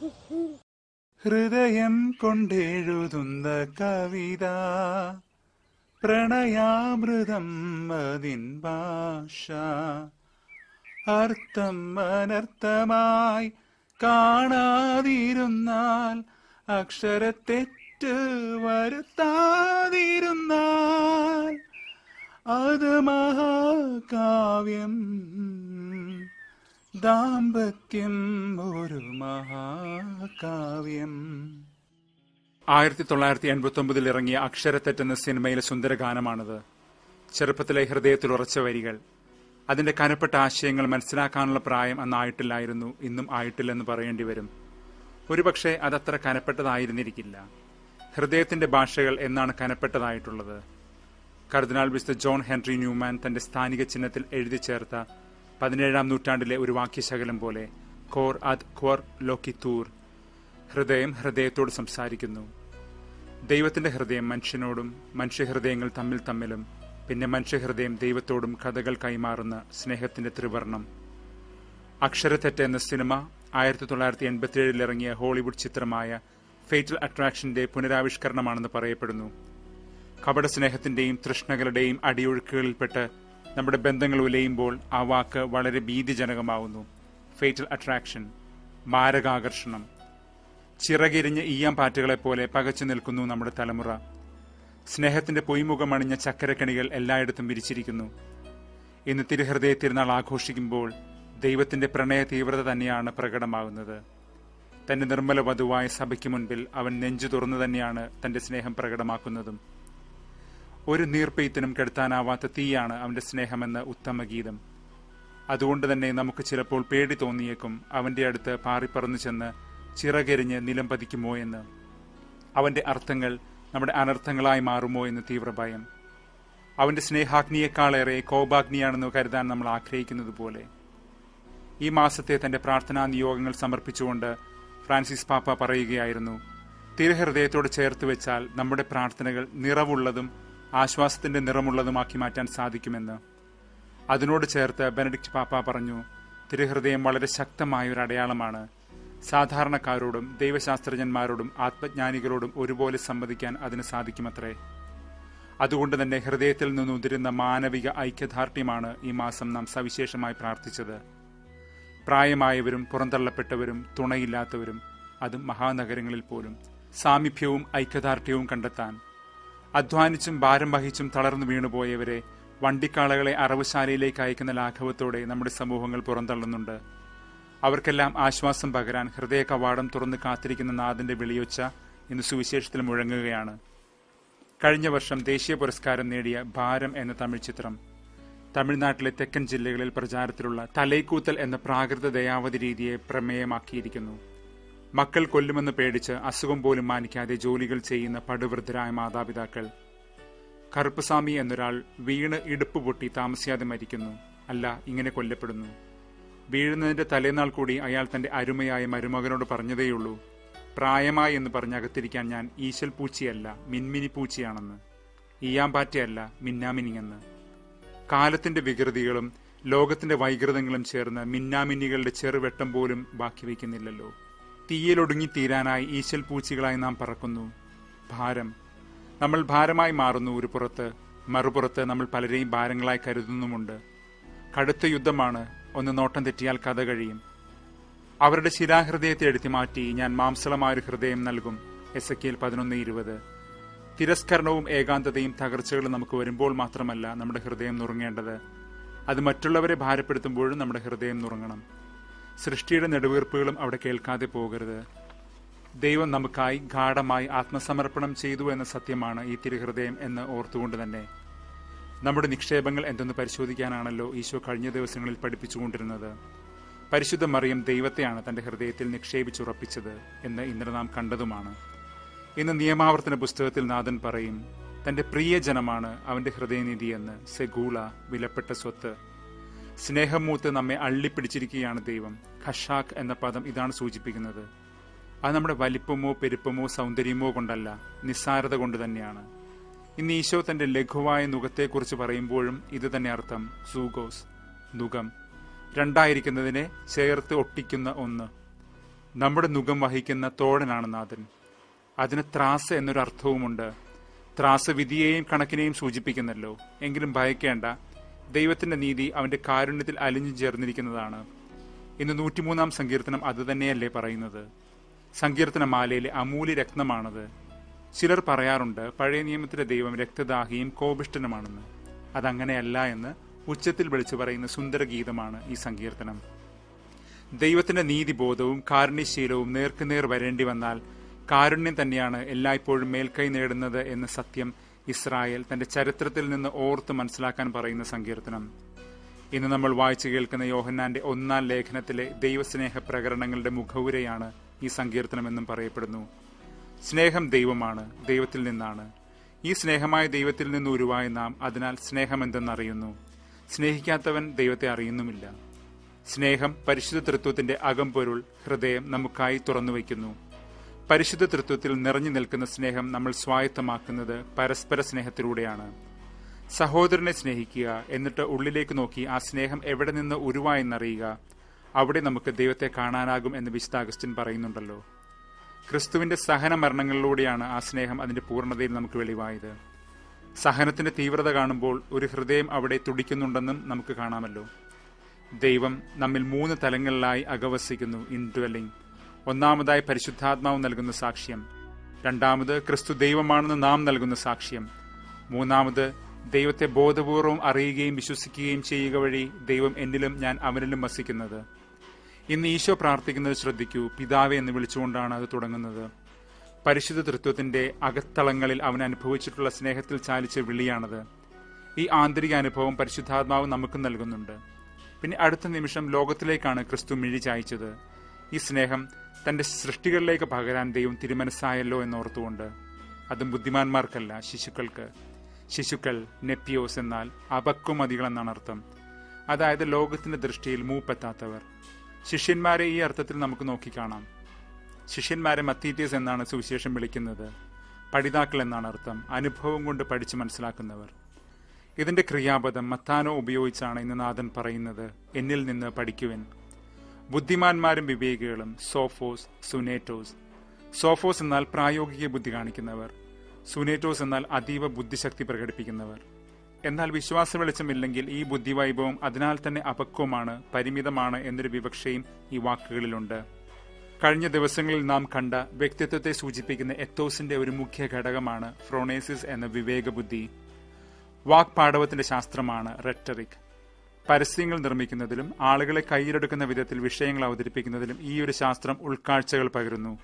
ഹൃദയം കൊണ്ടെഴുതുന്ന കവിത പ്രണയാമൃതം അതിൻ ഭാഷ അർത്ഥം അനർത്ഥമായി കാണാതിരുന്നാൽ അക്ഷരത്തെറ്റ് വരുത്താതിരുന്നാൽ അത് മഹാകാവ്യം ദാമ്പത്യം ഒരു മഹാകാവ്യം ആയിരത്തി തൊള്ളായിരത്തി എൺപത്തി ഒമ്പതിൽ ഇറങ്ങിയ അക്ഷരത്തെറ്റ് എന്ന സിനിമയിലെ സുന്ദരഗാനമാണിത് ചെറുപ്പത്തിലെ ഹൃദയത്തിൽ ഉറച്ച വരികൾ അതിന്റെ കനപ്പെട്ട ആശയങ്ങൾ മനസ്സിലാക്കാനുള്ള പ്രായം അന്നായിട്ടില്ലായിരുന്നു ഇന്നും ആയിട്ടില്ലെന്ന് പറയേണ്ടി വരും ഒരുപക്ഷെ അതത്ര കനപ്പെട്ടതായിരുന്നിരിക്കില്ല ഹൃദയത്തിന്റെ ഭാഷകൾ എന്നാണ് കനപ്പെട്ടതായിട്ടുള്ളത് കർദിനാൾ വിസ്ത ജോൺ ഹെൻറി ന്യൂമാൻ തന്റെ സ്ഥാനിക ചിഹ്നത്തിൽ എഴുതി ചേർത്ത പതിനേഴാം നൂറ്റാണ്ടിലെ ഒരു വാക്യശകലം പോലെ കോർ അത് ക്വർ ലോക്കിത്തൂർ ഹൃദയം ഹൃദയത്തോട് സംസാരിക്കുന്നു ദൈവത്തിന്റെ ഹൃദയം മനുഷ്യനോടും മനുഷ്യഹൃദയങ്ങൾ തമ്മിൽ തമ്മിലും പിന്നെ മനുഷ്യഹൃദയം ദൈവത്തോടും കഥകൾ കൈമാറുന്ന സ്നേഹത്തിന്റെ ത്രിവർണം അക്ഷരത്തെറ്റ് എന്ന സിനിമ ആയിരത്തി തൊള്ളായിരത്തി എൺപത്തിയേഴിൽ ഇറങ്ങിയ ഹോളിവുഡ് ചിത്രമായ ഫേറ്റൽ അട്രാക്ഷന്റെ പുനരാവിഷ്കരണമാണെന്ന് പറയപ്പെടുന്നു കപട സ്നേഹത്തിന്റെയും തൃഷ്ണകളുടെയും അടിയൊഴുക്കുകളിൽപ്പെട്ട് നമ്മുടെ ബന്ധങ്ങൾ ഉലയുമ്പോൾ ആ വാക്ക് വളരെ ഭീതിജനകമാവുന്നു ഫേറ്റൽ അട്രാക്ഷൻ മാരകാകർഷണം ചിറകിരിഞ്ഞ് ഈയാം പാറ്റുകളെ പോലെ പകച്ചു നിൽക്കുന്നു നമ്മുടെ തലമുറ സ്നേഹത്തിന്റെ പൊയ്മുഖമണിഞ്ഞ ചക്കരക്കണികൾ എല്ലായിടത്തും വിരിച്ചിരിക്കുന്നു ഇന്ന് തിരുഹൃദയ തിരുനാൾ ആഘോഷിക്കുമ്പോൾ ദൈവത്തിന്റെ പ്രണയ തീവ്രത തന്നെയാണ് പ്രകടമാകുന്നത് തന്റെ നിർമ്മല വധുവായ സഭയ്ക്ക് മുൻപിൽ അവൻ നെഞ്ചു തുറന്നു തന്നെയാണ് തന്റെ സ്നേഹം പ്രകടമാക്കുന്നതും ഒരു നീർപ്പെയ്ത്തിനും കെടുത്താനാവാത്ത തീയാണ് അവന്റെ സ്നേഹമെന്ന ഉത്തമ ഗീതം അതുകൊണ്ട് തന്നെ നമുക്ക് ചിലപ്പോൾ പേടി തോന്നിയേക്കും അവന്റെ അടുത്ത് പാറിപ്പറന്നു ചെന്ന് ചിറകെരിഞ്ഞ് നിലം പതിക്കുമോ എന്ന് അവന്റെ അർത്ഥങ്ങൾ നമ്മുടെ അനർത്ഥങ്ങളായി മാറുമോ എന്ന് തീവ്ര ഭയം അവന്റെ സ്നേഹാഗ്നിയേക്കാളേറെ കോപാഗ്നിയാണെന്ന് കരുതാൻ നമ്മൾ ആഗ്രഹിക്കുന്നത് പോലെ ഈ മാസത്തെ തന്റെ പ്രാർത്ഥനാ നിയോഗങ്ങൾ സമർപ്പിച്ചുകൊണ്ട് ഫ്രാൻസിസ് പാപ്പ പറയുകയായിരുന്നു തിരുഹൃദയത്തോട് ചേർത്ത് വെച്ചാൽ നമ്മുടെ പ്രാർത്ഥനകൾ നിറവുള്ളതും ആശ്വാസത്തിന്റെ നിറമുള്ളതുമാക്കി മാറ്റാൻ സാധിക്കുമെന്ന് അതിനോട് ചേർത്ത് ബെനഡിക്റ്റ് പാപ്പ പറഞ്ഞു തിരുഹൃദയം വളരെ ശക്തമായ ഒരു അടയാളമാണ് സാധാരണക്കാരോടും ദൈവശാസ്ത്രജ്ഞന്മാരോടും ആത്മജ്ഞാനികളോടും ഒരുപോലെ സംവദിക്കാൻ അതിന് സാധിക്കുമത്രേ അതുകൊണ്ട് തന്നെ ഹൃദയത്തിൽ നിന്നുതിരുന്ന മാനവിക ഐക്യദാർഢ്യമാണ് ഈ മാസം നാം സവിശേഷമായി പ്രാർത്ഥിച്ചത് പ്രായമായവരും പുറന്തള്ളപ്പെട്ടവരും തുണയില്ലാത്തവരും അതും മഹാനഗരങ്ങളിൽ പോലും സാമീപ്യവും ഐക്യദാർഢ്യവും കണ്ടെത്താൻ അധ്വാനിച്ചും ഭാരം വഹിച്ചും തളർന്നു വീണുപോയവരെ വണ്ടിക്കാളകളെ അറവുശാലയിലേക്ക് അയക്കുന്ന ലാഘവത്തോടെ നമ്മുടെ സമൂഹങ്ങൾ പുറന്തള്ളുന്നുണ്ട് അവർക്കെല്ലാം ആശ്വാസം പകരാൻ ഹൃദയ കവാടം തുറന്ന് കാത്തിരിക്കുന്ന നാഥന്റെ വിളിയൊച്ച ഇന്ന് സുവിശേഷത്തിൽ മുഴങ്ങുകയാണ് കഴിഞ്ഞ വർഷം ദേശീയ പുരസ്കാരം നേടിയ ഭാരം എന്ന തമിഴ് ചിത്രം തമിഴ്നാട്ടിലെ തെക്കൻ ജില്ലകളിൽ പ്രചാരത്തിലുള്ള തലൈക്കൂത്തൽ എന്ന പ്രാകൃത ദയാവധി രീതിയെ പ്രമേയമാക്കിയിരിക്കുന്നു മക്കൾ കൊല്ലുമെന്ന് പേടിച്ച് അസുഖം പോലും മാനിക്കാതെ ജോലികൾ ചെയ്യുന്ന പടുവൃദ്ധരായ മാതാപിതാക്കൾ കറുപ്പസ്വാമി എന്നൊരാൾ വീണ് ഇടുപ്പ് പൊട്ടി താമസിയാതെ മരിക്കുന്നു അല്ല ഇങ്ങനെ കൊല്ലപ്പെടുന്നു വീഴുന്നതിന്റെ തലേനാൾ കൂടി അയാൾ തന്റെ അരുമയായ മരുമകനോട് പറഞ്ഞതേയുള്ളൂ പ്രായമായി എന്ന് പറഞ്ഞ് അകത്തിരിക്കാൻ ഞാൻ ഈശൽ പൂച്ചിയല്ല മിൻമിനി പൂച്ചിയാണെന്ന് ഈയാമ്പാറ്റയല്ല മിന്നാമിനിയെന്ന് കാലത്തിന്റെ വികൃതികളും ലോകത്തിന്റെ വൈകൃതങ്ങളും ചേർന്ന് മിന്നാമിന്നികളുടെ ചെറുവെട്ടം പോലും ബാക്കി വയ്ക്കുന്നില്ലല്ലോ തീയിലൊടുങ്ങി തീരാനായി ഈശൽ പൂച്ചികളായി നാം പറക്കുന്നു ഭാരം നമ്മൾ ഭാരമായി മാറുന്നു ഒരു പുറത്ത് മറുപുറത്ത് നമ്മൾ പലരെയും ഭാരങ്ങളായി കരുതുന്നുമുണ്ട് കടുത്ത യുദ്ധമാണ് ഒന്ന് നോട്ടം തെറ്റിയാൽ കഥ കഴിയും അവരുടെ ശിലാഹൃദയത്തെ എടുത്തി മാറ്റി ഞാൻ മാംസളമായൊരു ഹൃദയം നൽകും എസ് എ പതിനൊന്ന് ഇരുപത് തിരസ്കരണവും ഏകാന്തതയും തകർച്ചകളും നമുക്ക് വരുമ്പോൾ മാത്രമല്ല നമ്മുടെ ഹൃദയം നുറുങ്ങേണ്ടത് അത് മറ്റുള്ളവരെ ഭാരപ്പെടുത്തുമ്പോഴും നമ്മുടെ ഹൃദയം നുറുങ്ങണം സൃഷ്ടിയുടെ നെടുവീർപ്പുകളും അവിടെ കേൾക്കാതെ പോകരുത് ദൈവം നമുക്കായി ഗാഠമായി ആത്മസമർപ്പണം ചെയ്തു എന്ന സത്യമാണ് ഈ തിരുഹൃദയം എന്ന് ഓർത്തുകൊണ്ട് തന്നെ നമ്മുടെ നിക്ഷേപങ്ങൾ എന്തെന്ന് പരിശോധിക്കാനാണല്ലോ ഈശോ കഴിഞ്ഞ ദിവസങ്ങളിൽ പഠിപ്പിച്ചുകൊണ്ടിരുന്നത് പരിശുദ്ധ മറിയം ദൈവത്തെയാണ് തന്റെ ഹൃദയത്തിൽ നിക്ഷേപിച്ചുറപ്പിച്ചത് എന്ന് ഇന്നലെ നാം കണ്ടതുമാണ് ഇന്ന് നിയമാവർത്തന പുസ്തകത്തിൽ നാഥൻ പറയും തന്റെ പ്രിയജനമാണ് അവന്റെ ഹൃദയനിധി എന്ന് സെഗൂള വിലപ്പെട്ട സ്വത്ത് സ്നേഹം മൂത്ത് നമ്മെ അള്ളിപ്പിടിച്ചിരിക്കുകയാണ് ദൈവം ഖഷാഖ് എന്ന പദം ഇതാണ് സൂചിപ്പിക്കുന്നത് അത് നമ്മുടെ വലിപ്പമോ പെരുപ്പമോ സൗന്ദര്യമോ കൊണ്ടല്ല നിസ്സാരത കൊണ്ട് തന്നെയാണ് ഇന്ന് ഈശോ തന്റെ ലഘുവായ നുഖത്തെക്കുറിച്ച് പറയുമ്പോഴും ഇത് തന്നെ അർത്ഥം സൂഗോസ് നുഖം രണ്ടായിരിക്കുന്നതിനെ ചേർത്ത് ഒട്ടിക്കുന്ന ഒന്ന് നമ്മുടെ നുഖം വഹിക്കുന്ന തോഴനാണ് നാഥൻ അതിന് ത്രാസ് എന്നൊരു അർത്ഥവുമുണ്ട് ത്രാസ് വിധിയെയും കണക്കിനെയും സൂചിപ്പിക്കുന്നല്ലോ എങ്കിലും ഭയക്കേണ്ട ദൈവത്തിന്റെ നീതി അവന്റെ കാരുണ്യത്തിൽ അലിഞ്ഞു ചേർന്നിരിക്കുന്നതാണ് ഇന്ന് നൂറ്റിമൂന്നാം സങ്കീർത്തനം അത് തന്നെയല്ലേ പറയുന്നത് സങ്കീർത്തനമാലയിലെ അമൂല്യ രത്നമാണത് ചിലർ പറയാറുണ്ട് പഴയ നിയമത്തിലെ ദൈവം രക്തദാഹിയും കോപിഷ്ടനുമാണെന്ന് അതങ്ങനെയല്ല എന്ന് ഉച്ചത്തിൽ വിളിച്ചു പറയുന്ന സുന്ദര ഗീതമാണ് ഈ സങ്കീർത്തനം ദൈവത്തിന്റെ നീതിബോധവും കാരുണ്യശീലവും നേർക്കുനേർ വരേണ്ടി വന്നാൽ കാരുണ്യം തന്നെയാണ് എല്ലായ്പ്പോഴും മേൽക്കൈ നേടുന്നത് എന്ന സത്യം ഇസ്രായേൽ തന്റെ ചരിത്രത്തിൽ നിന്ന് ഓർത്ത് മനസ്സിലാക്കാൻ പറയുന്ന സങ്കീർത്തനം ഇന്ന് നമ്മൾ വായിച്ചു കേൾക്കുന്ന യോഹന്നാന്റെ ഒന്നാം ലേഖനത്തിലെ ദൈവസ്നേഹ പ്രകരണങ്ങളുടെ മുഖവുരയാണ് ഈ സങ്കീർത്തനം എന്നും പറയപ്പെടുന്നു സ്നേഹം ദൈവമാണ് ദൈവത്തിൽ നിന്നാണ് ഈ സ്നേഹമായ ദൈവത്തിൽ നിന്ന് ഉരുവായ നാം അതിനാൽ സ്നേഹമെന്തെന്നറിയുന്നു സ്നേഹിക്കാത്തവൻ ദൈവത്തെ അറിയുന്നുമില്ല സ്നേഹം പരിശുദ്ധ തൃത്വത്തിന്റെ അകംപൊരുൾ ഹൃദയം നമുക്കായി തുറന്നുവയ്ക്കുന്നു പരിശുദ്ധ തൃത്വത്തിൽ നിറഞ്ഞു നിൽക്കുന്ന സ്നേഹം നമ്മൾ സ്വായത്തമാക്കുന്നത് പരസ്പര സ്നേഹത്തിലൂടെയാണ് സഹോദരനെ സ്നേഹിക്കുക എന്നിട്ട് ഉള്ളിലേക്ക് നോക്കി ആ സ്നേഹം എവിടെ നിന്ന് ഉരുവായെന്നറിയുക അവിടെ നമുക്ക് ദൈവത്തെ കാണാനാകും എന്ന് വിശുദ്ധ അഗസ്റ്റിൻ പറയുന്നുണ്ടല്ലോ ക്രിസ്തുവിന്റെ സഹന മരണങ്ങളിലൂടെയാണ് ആ സ്നേഹം അതിന്റെ പൂർണ്ണതയിൽ നമുക്ക് വെളിവായത് സഹനത്തിന്റെ തീവ്രത കാണുമ്പോൾ ഒരു ഹൃദയം അവിടെ തുടിക്കുന്നുണ്ടെന്നും നമുക്ക് കാണാമല്ലോ ദൈവം നമ്മിൽ മൂന്ന് തലങ്ങളിലായി അകവസിക്കുന്നു ഇൻഡ്വെല്ലിംഗ് ഒന്നാമതായി പരിശുദ്ധാത്മാവ് നൽകുന്ന സാക്ഷ്യം രണ്ടാമത് ക്രിസ്തു ദൈവമാണെന്ന് നാം നൽകുന്ന സാക്ഷ്യം മൂന്നാമത് ദൈവത്തെ ബോധപൂർവം അറിയുകയും വിശ്വസിക്കുകയും ചെയ്യുക വഴി ദൈവം എന്നിലും ഞാൻ അവനിലും വസിക്കുന്നത് ഇന്ന് ഈശോ പ്രാർത്ഥിക്കുന്നത് ശ്രദ്ധിക്കൂ പിതാവെ എന്ന് വിളിച്ചുകൊണ്ടാണ് അത് തുടങ്ങുന്നത് പരിശുദ്ധ തൃത്വത്തിന്റെ അകത്തളങ്ങളിൽ അവൻ അനുഭവിച്ചിട്ടുള്ള സ്നേഹത്തിൽ ചാലിച്ച വിളിയാണത് ഈ ആന്തരിക അനുഭവം പരിശുദ്ധാത്മാവ് നമുക്ക് നൽകുന്നുണ്ട് പിന്നെ അടുത്ത നിമിഷം ലോകത്തിലേക്കാണ് ക്രിസ്തു മിഴി ചായച്ചത് ഈ സ്നേഹം തന്റെ സൃഷ്ടികളിലേക്ക് പകരാൻ ദൈവം തിരുമനസ്സായല്ലോ എന്നോർത്തുകൊണ്ട് അതും ബുദ്ധിമാന്മാർക്കല്ല ശിശുക്കൾക്ക് ശിശുക്കൾ നെപ്പിയോസ് എന്നാൽ അപക്വമതികൾ എന്നാണ് അർത്ഥം അതായത് ലോകത്തിന്റെ ദൃഷ്ടിയിൽ മൂപ്പെത്താത്തവർ ശിഷ്യന്മാരെ ഈ അർത്ഥത്തിൽ നമുക്ക് നോക്കിക്കാണാം ശിഷ്യന്മാരെ മത്തീറ്റീസ് എന്നാണ് സുവിശേഷം വിളിക്കുന്നത് പഠിതാക്കൾ എന്നാണ് അർത്ഥം അനുഭവം കൊണ്ട് പഠിച്ചു മനസ്സിലാക്കുന്നവർ ഇതിന്റെ ക്രിയാപദം മത്താനോ ഉപയോഗിച്ചാണ് ഇന്ന് നാഥൻ പറയുന്നത് എന്നിൽ നിന്ന് പഠിക്കുവൻ ബുദ്ധിമാന്മാരും വിവേകികളും സോഫോസ് സുനേറ്റോസ് സോഫോസ് എന്നാൽ പ്രായോഗിക ബുദ്ധി കാണിക്കുന്നവർ സുനേറ്റോസ് എന്നാൽ അതീവ ബുദ്ധിശക്തി പ്രകടിപ്പിക്കുന്നവർ എന്നാൽ വിശ്വാസ വെളിച്ചമില്ലെങ്കിൽ ഈ ബുദ്ധിവൈഭവം അതിനാൽ തന്നെ അപക്വമാണ് പരിമിതമാണ് എന്നൊരു വിവക്ഷയും ഈ വാക്കുകളിലുണ്ട് കഴിഞ്ഞ ദിവസങ്ങളിൽ നാം കണ്ട വ്യക്തിത്വത്തെ സൂചിപ്പിക്കുന്ന എത്തോസിന്റെ ഒരു മുഖ്യ ഘടകമാണ് ഫ്രോണേസിസ് എന്ന വിവേകബുദ്ധി വാക്പാടവത്തിന്റെ ശാസ്ത്രമാണ് റെറ്ററിക് പരസ്യങ്ങൾ നിർമ്മിക്കുന്നതിലും ആളുകളെ കയ്യിലെടുക്കുന്ന വിധത്തിൽ വിഷയങ്ങൾ അവതരിപ്പിക്കുന്നതിലും ഈ ഒരു ശാസ്ത്രം ഉൾക്കാഴ്ചകൾ പകരുന്നു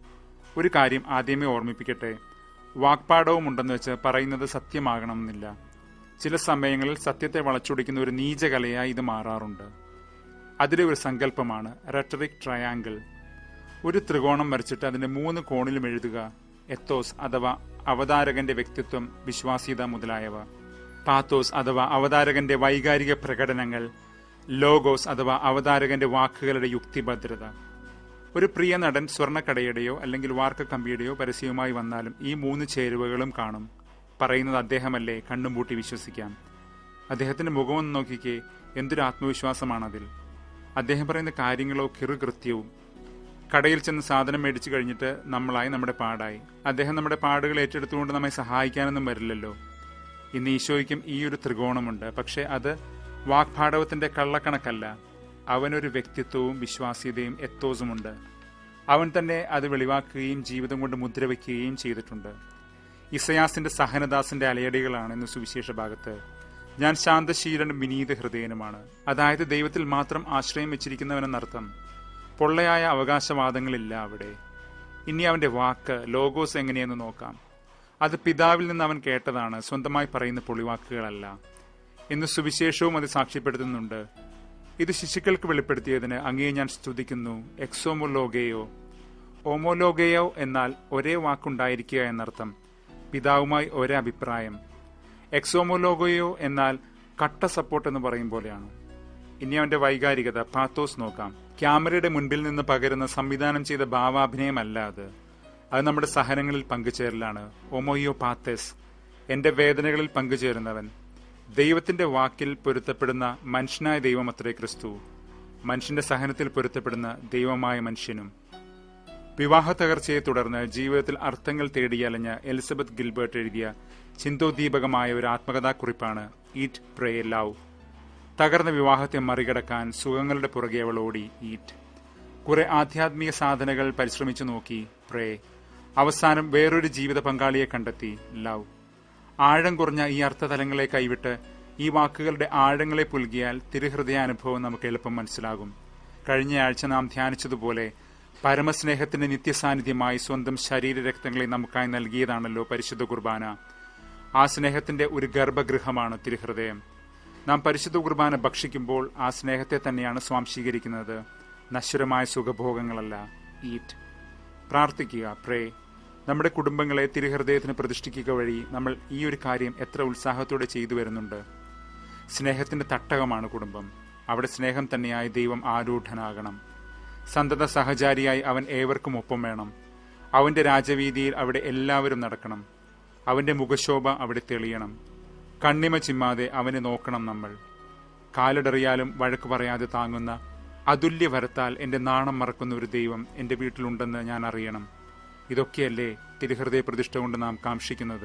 ഒരു കാര്യം ആദ്യമേ ഓർമ്മിപ്പിക്കട്ടെ വാക്പാടവും ഉണ്ടെന്ന് വെച്ച് പറയുന്നത് സത്യമാകണമെന്നില്ല ചില സമയങ്ങളിൽ സത്യത്തെ വളച്ചൊടിക്കുന്ന ഒരു നീചകലയായി ഇത് മാറാറുണ്ട് അതിലെ ഒരു സങ്കല്പമാണ് റെട്ടറിക് ട്രയാങ്കിൾ ഒരു ത്രികോണം വരച്ചിട്ട് അതിന്റെ മൂന്ന് കോണിലും എഴുതുക എത്തോസ് അഥവാ അവതാരകന്റെ വ്യക്തിത്വം വിശ്വാസ്യത മുതലായവ പാത്തോസ് അഥവാ അവതാരകന്റെ വൈകാരിക പ്രകടനങ്ങൾ ലോഗോസ് അഥവാ അവതാരകന്റെ വാക്കുകളുടെ യുക്തിഭദ്രത ഒരു പ്രിയ നടൻ സ്വർണ്ണക്കടയുടെയോ അല്ലെങ്കിൽ വാർക്ക കമ്പിയുടെയോ പരസ്യവുമായി വന്നാലും ഈ മൂന്ന് ചേരുവകളും കാണും പറയുന്നത് അദ്ദേഹമല്ലേ കണ്ണും പൂട്ടി വിശ്വസിക്കാം അദ്ദേഹത്തിന്റെ മുഖമൊന്ന് നോക്കിക്കേ എന്തൊരു ആത്മവിശ്വാസമാണതിൽ അദ്ദേഹം പറയുന്ന കാര്യങ്ങളോ കിറുകൃത്യവും കടയിൽ ചെന്ന് സാധനം മേടിച്ചു കഴിഞ്ഞിട്ട് നമ്മളായി നമ്മുടെ പാടായി അദ്ദേഹം നമ്മുടെ പാടുകൾ ഏറ്റെടുത്തുകൊണ്ട് നമ്മെ സഹായിക്കാനൊന്നും വരില്ലല്ലോ ഇന്ന് ഈശോയ്ക്കും ഈ ഒരു ത്രികോണമുണ്ട് പക്ഷെ അത് വാക്പാടവത്തിന്റെ കള്ളക്കണക്കല്ല അവനൊരു വ്യക്തിത്വവും വിശ്വാസ്യതയും എത്തോസുമുണ്ട് അവൻ തന്നെ അത് വെളിവാക്കുകയും ജീവിതം കൊണ്ട് മുദ്രവെക്കുകയും ചെയ്തിട്ടുണ്ട് ഇസയാസിന്റെ സഹനദാസിന്റെ അലയടികളാണ് ഇന്ന് സുവിശേഷ ഭാഗത്ത് ഞാൻ ശാന്തശീലനും വിനീത ഹൃദയനുമാണ് അതായത് ദൈവത്തിൽ മാത്രം ആശ്രയം വെച്ചിരിക്കുന്നവനെന്നർത്ഥം പൊള്ളയായ അവകാശവാദങ്ങളില്ല അവിടെ ഇനി അവന്റെ വാക്ക് ലോഗോസ് എങ്ങനെയെന്ന് നോക്കാം അത് പിതാവിൽ നിന്ന് അവൻ കേട്ടതാണ് സ്വന്തമായി പറയുന്ന പൊളിവാക്കുകളല്ല ഇന്ന് സുവിശേഷവും അത് സാക്ഷ്യപ്പെടുത്തുന്നുണ്ട് ഇത് ശിശുക്കൾക്ക് വെളിപ്പെടുത്തിയതിന് അങ്ങേ ഞാൻ സ്തുതിക്കുന്നു എക്സോമോലോഗയോ ഓമോലോഗയോ എന്നാൽ ഒരേ വാക്കുണ്ടായിരിക്കുക എന്നർത്ഥം പിതാവുമായി ഒരേ അഭിപ്രായം എക്സോമോലോഗയോ എന്നാൽ കട്ട സപ്പോർട്ട് എന്ന് പറയും പോലെയാണ് ഇനി അവന്റെ വൈകാരികത പാത്തോസ് നോക്കാം ക്യാമറയുടെ മുൻപിൽ നിന്ന് പകരുന്ന സംവിധാനം ചെയ്ത ഭാവാഭിനയമല്ല അത് അത് നമ്മുടെ സഹനങ്ങളിൽ പങ്കുചേരലാണ് ഒമോയോ പാത്തേസ് എന്റെ വേദനകളിൽ പങ്കുചേരുന്നവൻ ദൈവത്തിന്റെ വാക്കിൽ പൊരുത്തപ്പെടുന്ന മനുഷ്യനായ ദൈവം അത്രേ ക്രിസ്തു മനുഷ്യന്റെ സഹനത്തിൽ പൊരുത്തപ്പെടുന്ന ദൈവമായ മനുഷ്യനും വിവാഹ തകർച്ചയെ തുടർന്ന് ജീവിതത്തിൽ അർത്ഥങ്ങൾ തേടിയലഞ്ഞ എലിസബത്ത് ഗിൽബർട്ട് എഴുതിയ ചിന്തോദ്ദീപകമായ ഒരു ആത്മകഥാക്കുറിപ്പാണ് ഈറ്റ് പ്രേ ലവ് തകർന്ന വിവാഹത്തെ മറികടക്കാൻ സുഖങ്ങളുടെ പുറകെ അവൾ ഓടി ഈറ്റ് കുറെ ആധ്യാത്മിക സാധനകൾ പരിശ്രമിച്ചു നോക്കി പ്രേ അവസാനം വേറൊരു ജീവിത പങ്കാളിയെ കണ്ടെത്തി ലവ് ആഴം കുറഞ്ഞ ഈ അർത്ഥതലങ്ങളെ കൈവിട്ട് ഈ വാക്കുകളുടെ ആഴങ്ങളെ പുൽകിയാൽ തിരുഹൃദയാനുഭവം നമുക്ക് എളുപ്പം മനസ്സിലാകും കഴിഞ്ഞയാഴ്ച നാം ധ്യാനിച്ചതുപോലെ പരമസ്നേഹത്തിന്റെ നിത്യസാന്നിധ്യമായി സ്വന്തം ശരീരരക്തങ്ങളെ നമുക്കായി നൽകിയതാണല്ലോ പരിശുദ്ധ കുർബാന ആ സ്നേഹത്തിന്റെ ഒരു ഗർഭഗൃഹമാണ് തിരുഹൃദയം നാം പരിശുദ്ധ കുർബാന ഭക്ഷിക്കുമ്പോൾ ആ സ്നേഹത്തെ തന്നെയാണ് സ്വാംശീകരിക്കുന്നത് നശ്വരമായ സുഖഭോഗങ്ങളല്ല ഈറ്റ് പ്രാർത്ഥിക്കുക പ്രേ നമ്മുടെ കുടുംബങ്ങളെ തിരുഹൃദയത്തിന് പ്രതിഷ്ഠിക്കുക വഴി നമ്മൾ ഈ ഒരു കാര്യം എത്ര ഉത്സാഹത്തോടെ ചെയ്തു വരുന്നുണ്ട് സ്നേഹത്തിന്റെ തട്ടകമാണ് കുടുംബം അവിടെ സ്നേഹം തന്നെയായി ദൈവം ആരൂഢനാകണം സന്തത സഹചാരിയായി അവൻ ഏവർക്കും ഒപ്പം വേണം അവന്റെ രാജവീതിയിൽ അവിടെ എല്ലാവരും നടക്കണം അവന്റെ മുഖശോഭ അവിടെ തെളിയണം കണ്ണിമ ചിമ്മാതെ അവനെ നോക്കണം നമ്മൾ കാലിടറിയാലും വഴക്ക് പറയാതെ താങ്ങുന്ന അതുല്യ വരത്താൽ എന്റെ നാണം മറക്കുന്ന ഒരു ദൈവം എന്റെ വീട്ടിലുണ്ടെന്ന് ഞാൻ അറിയണം ഇതൊക്കെയല്ലേ തിരുഹൃദയ പ്രതിഷ്ഠ കൊണ്ട് നാം കാക്ഷിക്കുന്നത്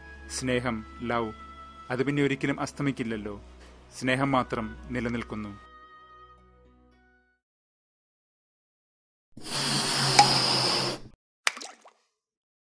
സ്നേഹം ലവ് അത് പിന്നെ ഒരിക്കലും അസ്തമിക്കില്ലല്ലോ സ്നേഹം മാത്രം നിലനിൽക്കുന്നു